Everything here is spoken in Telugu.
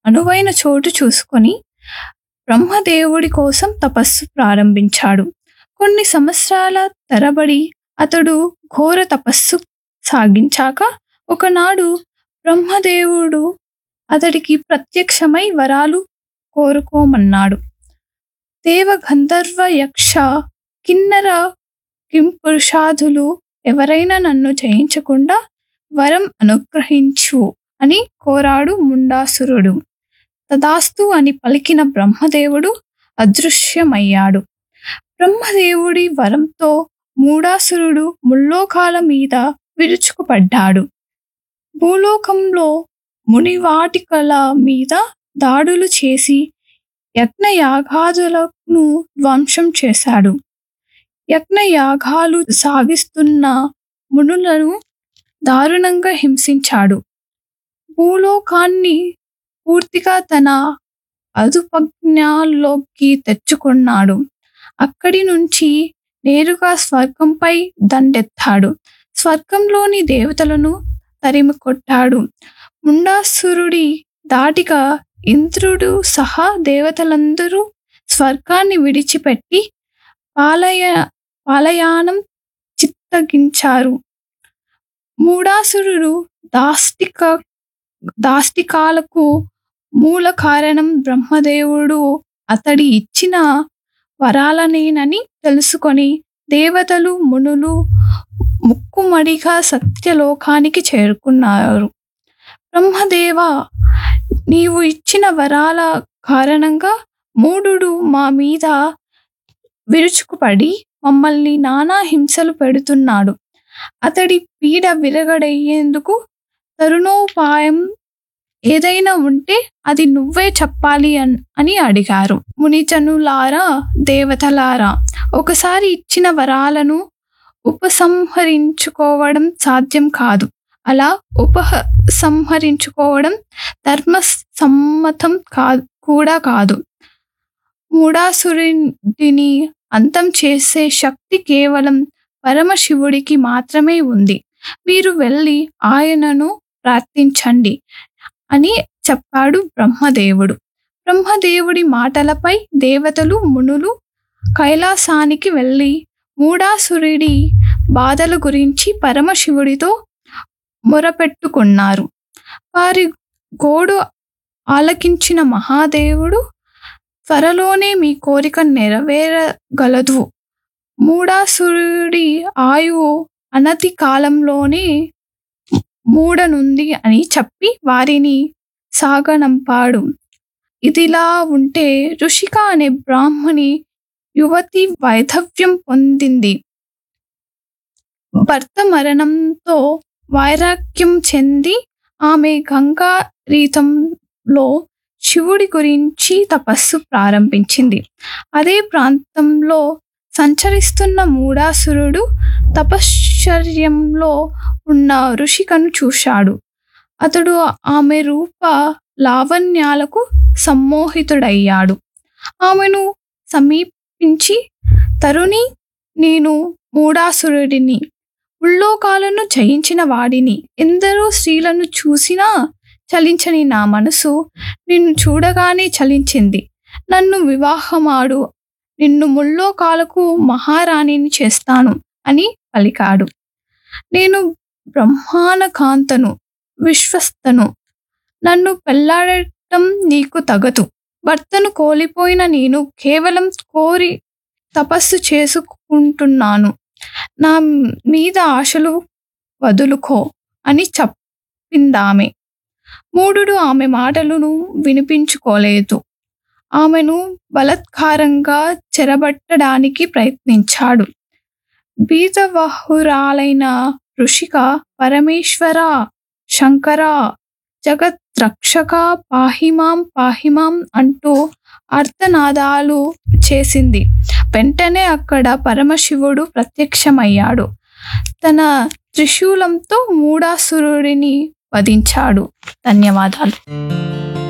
అనువైన చోటు చూసుకొని బ్రహ్మదేవుడి కోసం తపస్సు ప్రారంభించాడు కొన్ని సంవత్సరాల తరబడి అతడు ఘోర తపస్సు సాగించాక ఒకనాడు బ్రహ్మదేవుడు అతడికి ప్రత్యక్షమై వరాలు కోరుకోమన్నాడు దేవ గంధర్వ యక్ష కిన్నర కింపురుషాదులు ఎవరైనా నన్ను జయించకుండా వరం అనుగ్రహించు అని కోరాడు ముండాసురుడు తదాస్తు అని పలికిన బ్రహ్మదేవుడు అదృశ్యమయ్యాడు బ్రహ్మదేవుడి వరంతో మూడాసురుడు ముల్లోకాల మీద విరుచుకుపడ్డాడు భూలోకంలో మునివాటికల మీద దాడులు చేసి యజ్ఞయాగాదులను ధ్వంసం చేశాడు యజ్ఞయాగాలు సాగిస్తున్న మునులను దారుణంగా హింసించాడు భూలోకాన్ని పూర్తిగా తన అదుపజ్ఞాల్లోకి తెచ్చుకున్నాడు అక్కడి నుంచి నేరుగా స్వర్గంపై దండెత్తాడు స్వర్గంలోని దేవతలను తరిమి కొట్టాడు ముండాసురుడి దాటిగా ఇంద్రుడు సహా దేవతలందరూ స్వర్గాన్ని విడిచిపెట్టి పాలయ పాలయానం చిత్తగించారు మూడాసురుడు దాష్టిక దాష్టికాలకు మూల కారణం బ్రహ్మదేవుడు అతడి ఇచ్చిన వరాలనేనని తెలుసుకొని దేవతలు మునులు ముక్కుమడిగా సత్యలోకానికి చేరుకున్నారు బ్రహ్మదేవ నీవు ఇచ్చిన వరాల కారణంగా మూఢుడు మా మీద విరుచుకుపడి మమ్మల్ని నానా హింసలు పెడుతున్నాడు అతడి పీడ విరగడయ్యేందుకు తరుణోపాయం ఏదైనా ఉంటే అది నువ్వే చెప్పాలి అన్- అని అడిగారు మునిజనులారా దేవతలారా ఒకసారి ఇచ్చిన వరాలను ఉపసంహరించుకోవడం సాధ్యం కాదు అలా ఉపసంహరించుకోవడం ధర్మ సమ్మతం కాదు కూడా కాదు మూడాసురుడిని అంతం చేసే శక్తి కేవలం పరమశివుడికి మాత్రమే ఉంది మీరు వెళ్ళి ఆయనను ప్రార్థించండి అని చెప్పాడు బ్రహ్మదేవుడు బ్రహ్మదేవుడి మాటలపై దేవతలు మునులు కైలాసానికి వెళ్ళి మూడాసురుడి బాధల గురించి పరమశివుడితో మొరపెట్టుకున్నారు వారి గోడు ఆలకించిన మహాదేవుడు త్వరలోనే మీ కోరిక నెరవేరగలదు మూడాసురుడి ఆయువు అనతి కాలంలోనే మూడనుంది అని చెప్పి వారిని సాగనంపాడు ఇదిలా ఉంటే ఋషిక అనే బ్రాహ్మణి యువతి వైధవ్యం పొందింది భర్త మరణంతో వైరాగ్యం చెంది ఆమె గంగా రీతంలో శివుడి గురించి తపస్సు ప్రారంభించింది అదే ప్రాంతంలో సంచరిస్తున్న మూడాసురుడు తపశ్చర్యంలో ఉన్న ఋషికను చూశాడు అతడు ఆమె రూప లావణ్యాలకు సమ్మోహితుడయ్యాడు ఆమెను సమీపించి తరుణి నేను మూడాసురుడిని ఉల్లోకాలను జయించిన వాడిని ఎందరో స్త్రీలను చూసినా చలించని నా మనసు నిన్ను చూడగానే చలించింది నన్ను వివాహమాడు నిన్ను ముల్లోకాలకు మహారాణిని చేస్తాను అని పలికాడు నేను బ్రహ్మాన కాంతను విశ్వస్తను నన్ను పెళ్లాడటం నీకు తగదు భర్తను కోల్పోయిన నేను కేవలం కోరి తపస్సు చేసుకుంటున్నాను నా మీద ఆశలు వదులుకో అని చెప్పిందామె మూడుడు ఆమె మాటలను వినిపించుకోలేదు ఆమెను బలత్కారంగా చెరబట్టడానికి ప్రయత్నించాడు బీజవహురాలైన ఋషిక పరమేశ్వర శంకర జగద్రక్షక పాహిమాం పాహిమాం అంటూ అర్థనాదాలు చేసింది వెంటనే అక్కడ పరమశివుడు ప్రత్యక్షమయ్యాడు తన త్రిశూలంతో మూడాసురుడిని వధించాడు ధన్యవాదాలు